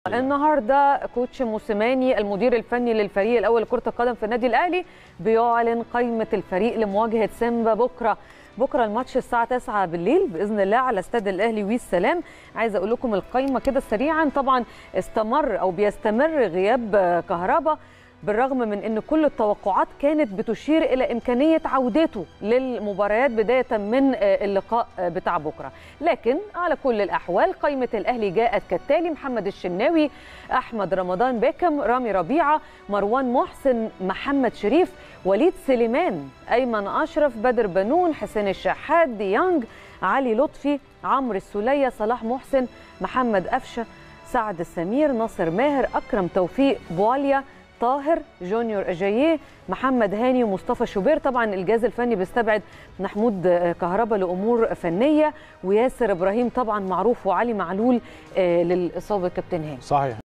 النهارده كوتش موسيماني المدير الفني للفريق الاول لكره القدم في النادي الاهلي بيعلن قائمه الفريق لمواجهه سيمبا بكره بكره الماتش الساعه 9 بالليل باذن الله على استاد الاهلي والسلام عايزه اقول لكم القائمه كده سريعا طبعا استمر او بيستمر غياب كهربا بالرغم من ان كل التوقعات كانت بتشير الى امكانيه عودته للمباريات بدايه من اللقاء بتاع بكره لكن على كل الاحوال قائمه الاهلي جاءت كالتالي محمد الشناوي احمد رمضان بيكم رامي ربيعه مروان محسن محمد شريف وليد سليمان ايمن اشرف بدر بنون حسين الشحات ديانج علي لطفي عمرو السوليه صلاح محسن محمد قفشه سعد السمير ناصر ماهر اكرم توفيق بواليا طاهر جونيور اجاييه محمد هاني ومصطفى شوبير طبعا الجهاز الفني بيستبعد محمود كهربا لامور فنيه وياسر ابراهيم طبعا معروف وعلي معلول للاصابه كابتن هاني صحيح